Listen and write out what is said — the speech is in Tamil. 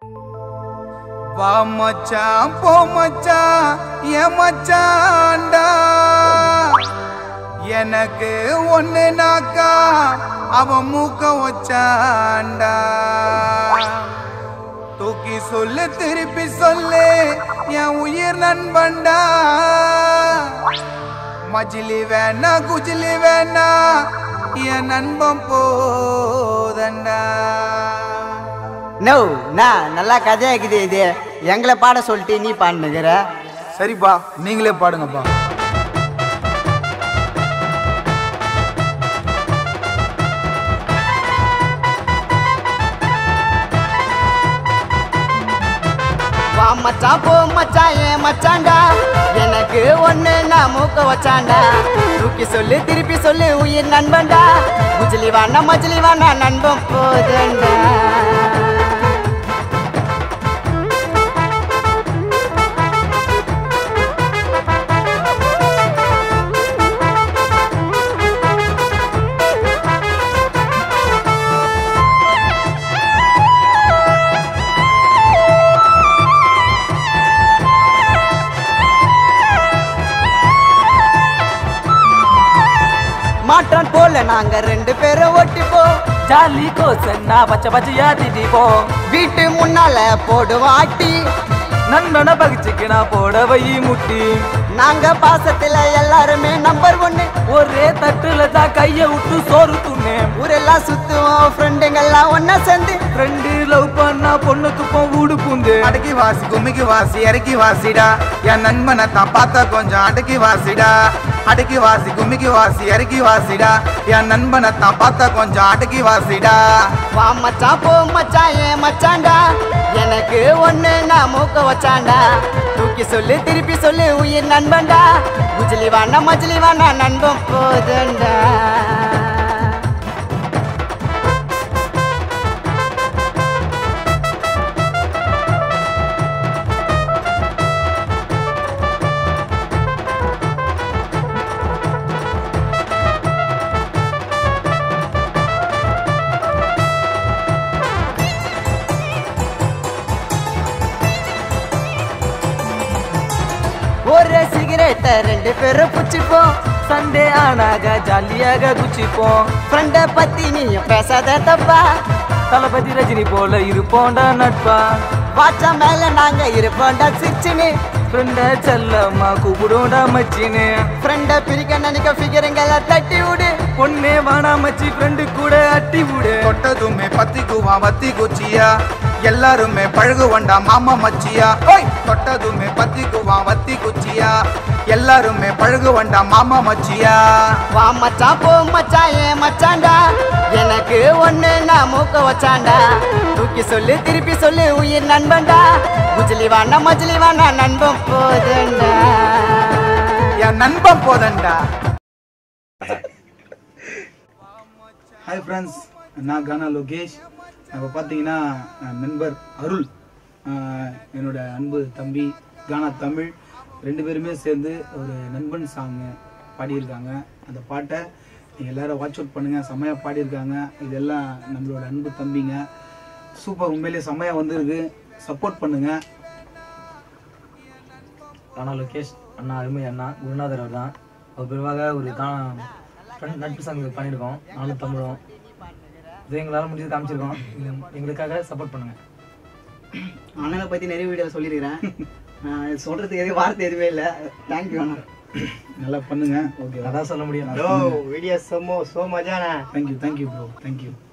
வா மச்சான் போ மச்சான் என் மச்சான்டா எனக்கு ஒண்ணு நாக்கா அவன் மூக்க வச்சான்டா தூக்கி சொல்லு திருப்பி சொல்லு என் உயிர் நண்பன்டா மஜிலி வேணா குஜிலி வேணா என் நண்பன் போதண்டா நோ நான் நல்லா கதையாக்குது இது எங்களை பாட சொல்லிட்டு நீ பாடுனுக்கிற சரிப்பா நீங்களே பாடுங்கப்பா வா மச்சான் போ மச்சான் ஏன் மச்சான்டா எனக்கு ஒண்ணு நான் மூக்க வச்சான்டா தூக்கி சொல்லு திருப்பி சொல்லு உயிர் நண்பன்டா முஜிலி வானா மஜிலி வானா நண்பன் போதண்டா மாற்றான் போல நாங்க ரெண்டு பேரும் ஒட்டிப்போம் ஜாலி கோசன்னா பச்சை பச்சையா திட்டிப்போம் வீட்டு முன்னால போடுவோம் ஆட்டி நண்பனை பகிச்சுக்கு நான் போட வை முட்டி நாங்க பாசத்துல எல்லாருமே நம்பர் ஒன்னு ஒரே தட்டுல தான் கைய விட்டு சோறு துண்ணேன் ஊரெல்லாம் சுத்துவோம் ஃப்ரெண்டுங்கெல்லாம் ஒன்னா சேர்ந்து ஃப்ரெண்டு லவ் பண்ணா பொண்ணுக்கு போ வீடு பூந்து அடக்கி வாசி கும்மிக்கு வாசி இறக்கி வாசிடா என் நண்பனை தான் பார்த்தா கொஞ்சம் அடக்கி வாசிடா அடக்கி வாசி கும்மிக்கு வாசி இறக்கி வாசிடா என் நண்பனை தான் பார்த்தா கொஞ்சம் அடக்கி வாசிடா வா மச்சான் போ மச்சான் ஏன் மச்சான்டா எனக்கு ஒண்ணு நான் மூக்க வச்சான்டா தூக்கி சொல்லு திருப்பி சொல்லு உயிர் நண்பன்டா குஜிலி வானா மஜிலி வானா நண்பன் போதுண்டா ஒரு சிகரெட்டை ரெண்டு பேரும் புச்சிப்போம் சண்டே ஆனாக ஜாலியாக குச்சிப்போம் ஃப்ரெண்டை பத்தி நீயும் பேசாத தப்பா தளபதி ரஜினி போல இருப்போண்டா நட்பா வாச்சா மேல நாங்க இருப்போம்டா சிரிச்சுன்னு ஃப்ரெண்ட செல்லம்மா கூப்பிடுவோண்டா மச்சின்னு ஃப்ரெண்டை பிரிக்க நினைக்க ஃபிகருங்கெல்லாம் தட்டி விடு பொண்ணே வானா மச்சி ஃப்ரெண்டு கூட அட்டி விடு தொட்டதுமே பத்திக்குவா வத்தி குச்சியா எல்லாருமே பழகுவண்டா மாமா மச்சியா ஓய் தொட்டதுமே பத்திக்குவா வத்தி குச்சியா எல்லாருமே பழகுவண்டா மாமா மச்சியா வா மச்சான் போ மச்சான் ஏன் மச்சான்டா எனக்கு ஒண்ணு நான் மூக்க வச்சான்டா தூக்கி சொல்லு திருப்பி சொல்லு உயிர் நண்பன்டா குஜிலி வானா மஜிலி வானா நண்பன் போதுண்டா என் நண்பன் போதண்டா ஹாய் ஃப்ரெண்ட்ஸ் நான் கானா லோகேஷ் இப்போ பார்த்தீங்கன்னா அஹ், நண்பர் அருள் அஹ், என்னோட அன்பு தம்பி கானா தமிழ் ரெண்டு பேருமே சேர்ந்து ஒரு நண்பன் சாங் பாடியிருக்காங்க அந்த பாட்டை நீங்கள் எல்லாரும் வாட்ச் அவுட் பண்ணுங்கள் செம்மையாக பாடியிருக்காங்க இதெல்லாம் நம்மளோட அன்பு தம்பிங்க சூப்பர் உண்மையிலேயே செம்மையாக வந்திருக்கு சப்போர்ட் பண்ணுங்கள் கானா லோகேஷ் அண்ணா அருமை அண்ணா குருநாதர் அவர் தான் அவர் பிறவாக ஒரு கானா ஃப்ரெண்ட் நட்பு சங்கம் பண்ணியிருக்கோம் நானும் தமிழும் இது எங்களால் முடிஞ்சது காமிச்சிருக்கோம் இது எங்களுக்காக சப்போர்ட் பண்ணுங்க அண்ணனை பத்தி நிறைய வீடியோ சொல்லியிருக்கிறேன் நான் சொல்றதுக்கு எதுவும் வார்த்தை எதுவுமே இல்லை தேங்க்யூ அண்ணா நல்லா பண்ணுங்கள் ஓகே அதான் சொல்ல முடியும் வீடியோ சமோ சோ மஜானா தேங்க்யூ தேங்க்யூ ப்ரோ தேங்க்யூ